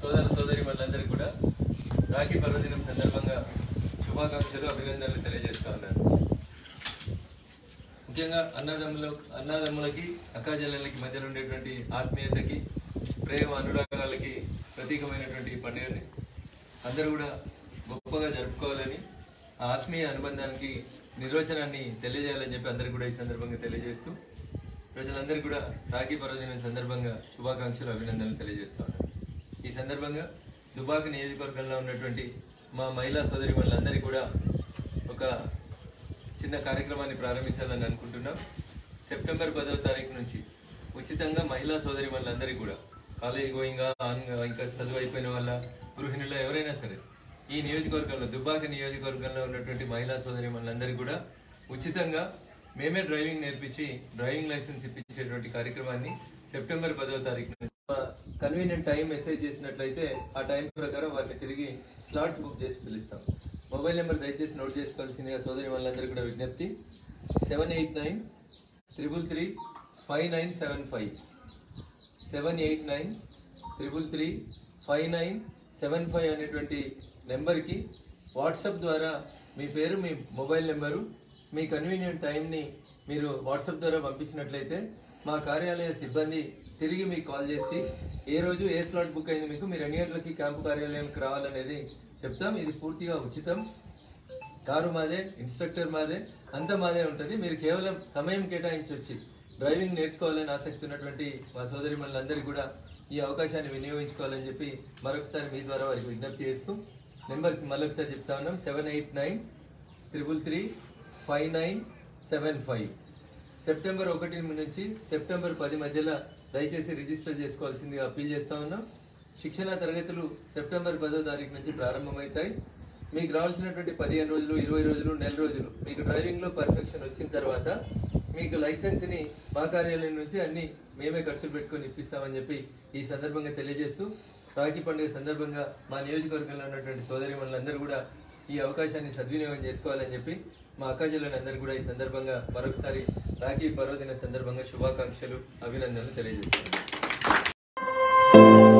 సోదర సోదరి వాళ్ళందరికీ కూడా రాఖీ పర్వదినం సందర్భంగా శుభాకాంక్షలు అభినందనలు తెలియజేస్తా ఉన్నాను ముఖ్యంగా అన్నదమ్ముల అన్నదమ్ములకి అక్కాజల్లెలకి మధ్యలో ఉండేటువంటి ఆత్మీయతకి ప్రేమ అనురాగాలకి ప్రతీకమైనటువంటి ఈ పండుగని అందరూ కూడా గొప్పగా జరుపుకోవాలని ఆ ఆత్మీయ అనుబంధానికి నిర్వచనాన్ని తెలియజేయాలని చెప్పి అందరికీ కూడా ఈ సందర్భంగా తెలియజేస్తూ ప్రజలందరికీ కూడా రాఖీ పర్వదినం సందర్భంగా శుభాకాంక్షలు అభినందనలు తెలియజేస్తాను ఈ సందర్భంగా దుబాక నియోజకవర్గంలో ఉన్నటువంటి మా మహిళా సోదరి వాళ్ళందరికీ కూడా ఒక చిన్న కార్యక్రమాన్ని ప్రారంభించాలని అనుకుంటున్నాం సెప్టెంబర్ పదవ తారీఖు నుంచి ఉచితంగా మహిళా సోదరి వాళ్ళందరికీ కూడా కాలేజ్ గోయింగ్ ఇంకా చదువు అయిపోయిన వాళ్ళ గృహిణులు ఎవరైనా సరే ఈ నియోజకవర్గంలో దుబ్బాక నియోజకవర్గంలో ఉన్నటువంటి మహిళా సోదరి వాళ్ళందరికీ కూడా ఉచితంగా మేమే డ్రైవింగ్ నేర్పించి డ్రైవింగ్ లైసెన్స్ ఇప్పించేటువంటి కార్యక్రమాన్ని సెప్టెంబర్ పదవ తారీఖు నుంచి కన్వీనియంట్ టైం మెసేజ్ చేసినట్లయితే ఆ టైం ప్రకారం వారిని తిరిగి స్లాట్స్ బుక్ చేసి పిలుస్తాం మొబైల్ నెంబర్ దయచేసి నోట్ చేసుకోవాల్సిందిగా సోదరి వాళ్ళందరూ కూడా విజ్ఞప్తి seven eight nine triple three five nine seven five seven eight nine triple three five nine seven five అనేటువంటి నెంబర్కి వాట్సాప్ ద్వారా మీ పేరు మీ మొబైల్ నెంబరు మీ కన్వీనియంట్ టైంని మీరు వాట్సాప్ ద్వారా పంపించినట్లయితే మా కార్యాలయ సిబ్బంది తిరిగి మీకు కాల్ చేసి ఏ రోజు ఏ స్లాట్ బుక్ అయింది మీకు మీరు ఎన్ని గంటలకి క్యాంపు కార్యాలయానికి రావాలనేది చెప్తాం ఇది పూర్తిగా ఉచితం కారు మాదే ఇన్స్ట్రక్టర్ మాదే అంతా మాదే ఉంటుంది మీరు కేవలం సమయం కేటాయించి వచ్చి డ్రైవింగ్ నేర్చుకోవాలని ఆసక్తి ఉన్నటువంటి మా సోదరి మనందరికీ కూడా ఈ అవకాశాన్ని వినియోగించుకోవాలని చెప్పి మరొకసారి మీ ద్వారా వారికి విజ్ఞప్తి చేస్తూ నెంబర్ మరొకసారి చెప్తా ఉన్నాం seven eight nine triple three five nine seven five September ఒకటి నుంచి సెప్టెంబర్ పది మధ్యలో దయచేసి రిజిస్టర్ చేసుకోవాల్సిందిగా అప్పీల్ చేస్తా ఉన్నాం శిక్షణ తరగతులు సెప్టెంబర్ పదో తారీఖు నుంచి ప్రారంభమవుతాయి మీకు రావాల్సినటువంటి పదిహేను రోజులు ఇరవై రోజులు నెల రోజులు మీకు డ్రైవింగ్ లో పర్ఫెక్షన్ వచ్చిన తర్వాత మీకు లైసెన్స్ ని మా కార్యాలయం నుంచి అన్ని మేమే ఖర్చులు పెట్టుకొని ఇప్పిస్తామని చెప్పి ఈ సందర్భంగా తెలియజేస్తూ రాఖీ పండుగ సందర్భంగా మా నియోజకవర్గంలో ఉన్నటువంటి సోదరి మనందరూ కూడా ఈ అవకాశాన్ని సద్వినియోగం చేసుకోవాలని చెప్పి మా అక్కాజీలను అందరూ కూడా ఈ సందర్భంగా మరొకసారి రాఖీ పర్వదిన సందర్భంగా శుభాకాంక్షలు అభినందనలు తెలియజేస్తున్నాను